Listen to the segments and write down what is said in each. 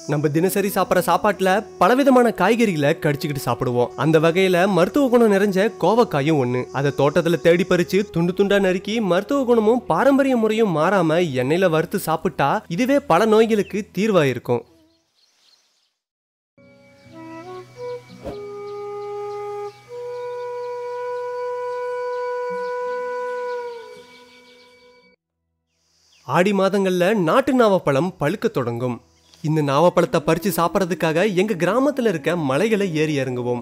நம்ம தினசரி சாப்பிட்ற சாப்பாட்டுல பலவிதமான காய்கறிகளை கடிச்சுக்கிட்டு சாப்பிடுவோம் அந்த வகையில மருத்துவ குணம் நிறைஞ்ச கோவக்காயும் ஒண்ணு அதை தோட்டத்துல தேடி பறிச்சு துண்டு துண்டா நறுக்கி மருத்துவ குணமும் பாரம்பரிய முறையும் மாறாம எண்ணெயில வறுத்து சாப்பிட்டா இதுவே பல நோய்களுக்கு தீர்வா இருக்கும் ஆடி மாதங்கள்ல நாட்டு நாவப்பழம் பழுக்க தொடங்கும் இந்த நாவப்பழத்தை பறிச்சு சாப்பிட்றதுக்காக எங்க கிராமத்துல இருக்க மலைகளை ஏறி இறங்குவோம்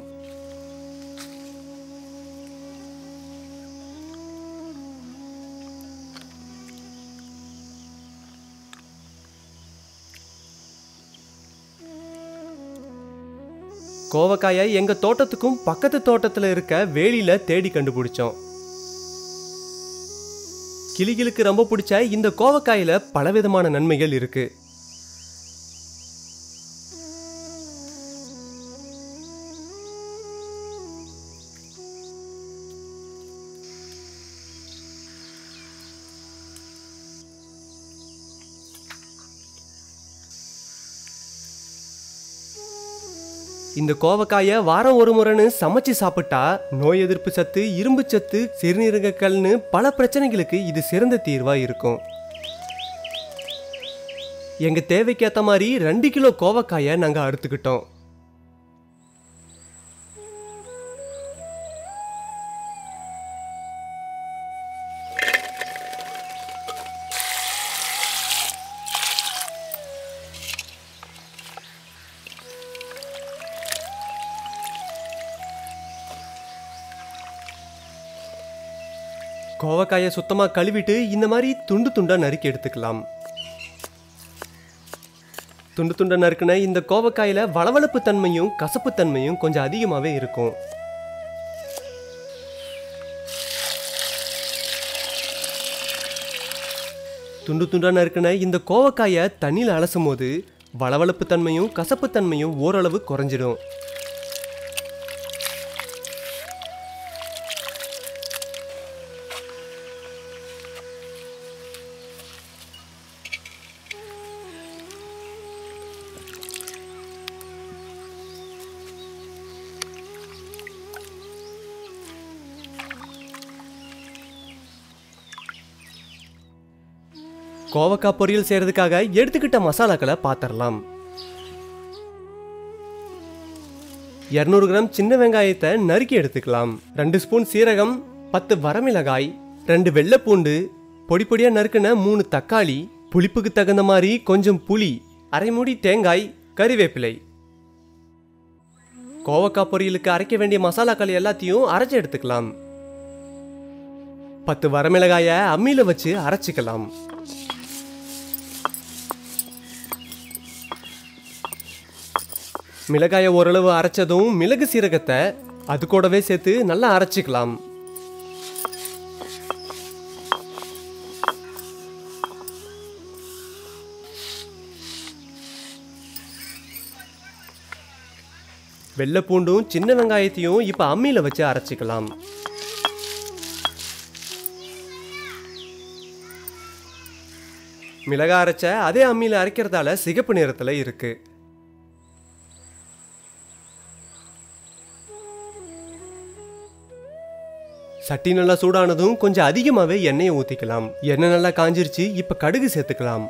கோவக்காயை எங்க தோட்டத்துக்கும் பக்கத்து தோட்டத்துல இருக்க வேலியில தேடி கண்டுபிடிச்சோம் கிளிகளுக்கு ரொம்ப பிடிச்ச இந்த கோவக்காயில பலவிதமான நன்மைகள் இருக்கு இந்த கோவக்காயை வாரம் ஒரு முறைன்னு சமைச்சு சாப்பிட்டா நோய் எதிர்ப்பு சத்து இரும்பு சத்து சிறுநீரகக்கல்னு பல பிரச்சனைகளுக்கு இது சிறந்த தீர்வா இருக்கும் எங்க தேவைக்கு ஏத்த மாதிரி ரெண்டு கிலோ கோவக்காயை நாங்க அறுத்துக்கிட்டோம் கோவக்காயை சுத்தமா கழுவிட்டு இந்த மாதிரி துண்டு துண்டா நறுக்கி எடுத்துக்கலாம் துண்டு துண்டா நறுக்குன இந்த கோவக்காயில வளவளப்பு தன்மையும் கசப்பு தன்மையும் கொஞ்சம் அதிகமாவே இருக்கும் துண்டு துண்டா நறுக்குன இந்த கோவக்காயை தண்ணியில் அலசும் போது வளவளப்பு தன்மையும் கசப்பு தன்மையும் ஓரளவு குறைஞ்சிடும் கோவக்காய் பொரியல் செய்யறதுக்காக எடுத்துக்கிட்ட மசாலாக்களை பார்த்துடலாம் இரநூறு கிராம் சின்ன வெங்காயத்தை நறுக்கி எடுத்துக்கலாம் ரெண்டு ஸ்பூன் சீரகம் பத்து வரமிளகாய் ரெண்டு வெள்ளைப்பூண்டு பொடி பொடியா நறுக்குன மூணு தக்காளி புளிப்புக்கு தகுந்த மாதிரி கொஞ்சம் புளி அரை மூடி தேங்காய் கறிவேப்பிலை கோவக்காய் பொரியலுக்கு அரைக்க வேண்டிய மசாலாக்கள் எல்லாத்தையும் அரைச்சு எடுத்துக்கலாம் பத்து வரமிளகாயை அம்மியில வச்சு அரைச்சிக்கலாம் மிளகாயை ஓரளவு அரைச்சதும் மிளகு சீரகத்தை அது கூடவே சேர்த்து நல்லா அரைச்சிக்கலாம் வெள்ளை பூண்டும் சின்ன வெங்காயத்தையும் இப்போ அம்மியில் வச்சு அரைச்சிக்கலாம் மிளகாய் அரைச்ச அதே அம்மியில் அரைக்கிறதால சிகப்பு நிறத்தில் இருக்கு சட்டி நல்லா சூடானதும் கொஞ்சம் அதிகமாகவே எண்ணெயை ஊற்றிக்கலாம் எண்ணெய் நல்லா காஞ்சிருச்சு இப்போ கடுகு சேர்த்துக்கலாம்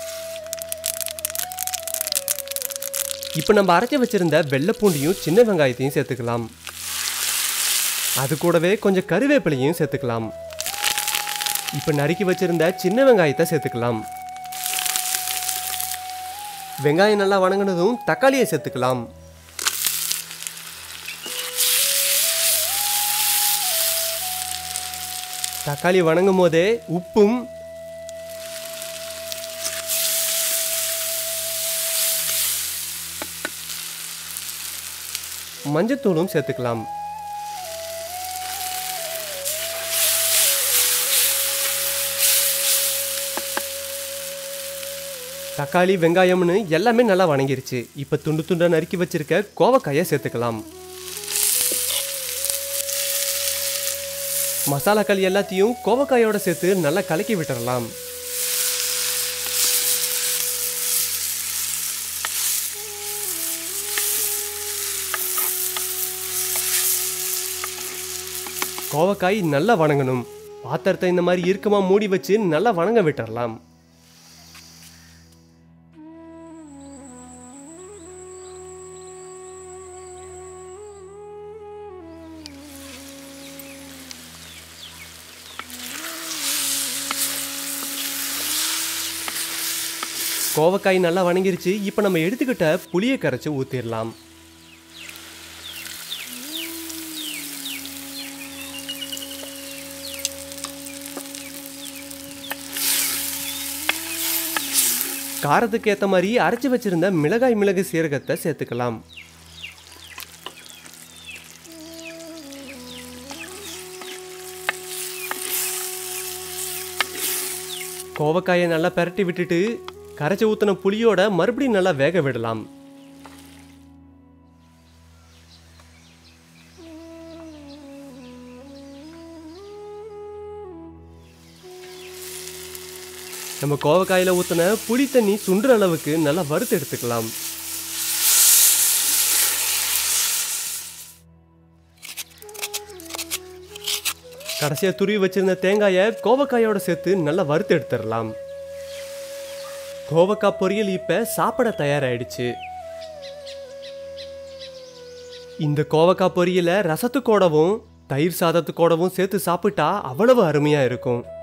இப்போ நம்ம அரைச்சி வச்சிருந்த வெள்ளைப்பூண்டியும் சின்ன வெங்காயத்தையும் சேர்த்துக்கலாம் அது கூடவே கொஞ்சம் கருவேப்பிலையும் சேர்த்துக்கலாம் இப்போ நறுக்கி வச்சிருந்த சின்ன வெங்காயத்தை சேர்த்துக்கலாம் வெங்காயம் நல்லா வணங்கினதும் தக்காளியை சேர்த்துக்கலாம் தக்காளி வணங்கும் போதே உப்பும் மஞ்சத்தூளும் சேர்த்துக்கலாம் தக்காளி வெங்காயம்னு எல்லாமே நல்லா வணங்கிருச்சு இப்போ துண்டு துண்டா நறுக்கி வச்சிருக்க கோவக்காயை சேர்த்துக்கலாம் மசாலாக்கள் எல்லாத்தையும் கோவக்காயோட சேர்த்து நல்லா கலக்கி விட்டுறலாம் கோவக்காய் நல்லா வணங்கணும் பாத்திரத்தை இந்த மாதிரி இறுக்கமா மூடி வச்சு நல்லா வணங்க விட்டுறலாம் கோவக்காய் நல்லா வணங்கிருச்சு இப்போ நம்ம எடுத்துக்கிட்ட புளியை கரைச்சி ஊற்றிடலாம் காரத்துக்கு ஏற்ற மாதிரி அரைச்சி வச்சிருந்த மிளகாய் மிளகு சீரகத்தை சேர்த்துக்கலாம் கோவக்காயை நல்லா பெரட்டி விட்டுட்டு கரைச்சி ஊற்றின புளியோட மறுபடியும் நல்லா வேக விடலாம் நம்ம கோவக்காயில் ஊற்றின புளி தண்ணி சுண்டுற அளவுக்கு நல்லா வறுத்து எடுத்துக்கலாம் கடைசியாக துருவி வச்சிருந்த தேங்காயை கோவக்காயோட சேர்த்து நல்லா வறுத்து எடுத்துடலாம் கோவக்காய் பொரியல் இப்போ சாப்பிட தயாராயிடுச்சு இந்த கோவக்காய் பொரியலை ரசத்துக்கோடவும் தயிர் சாதத்துக்கோடவும் சேர்த்து சாப்பிட்டா அவ்வளவு அருமையாக இருக்கும்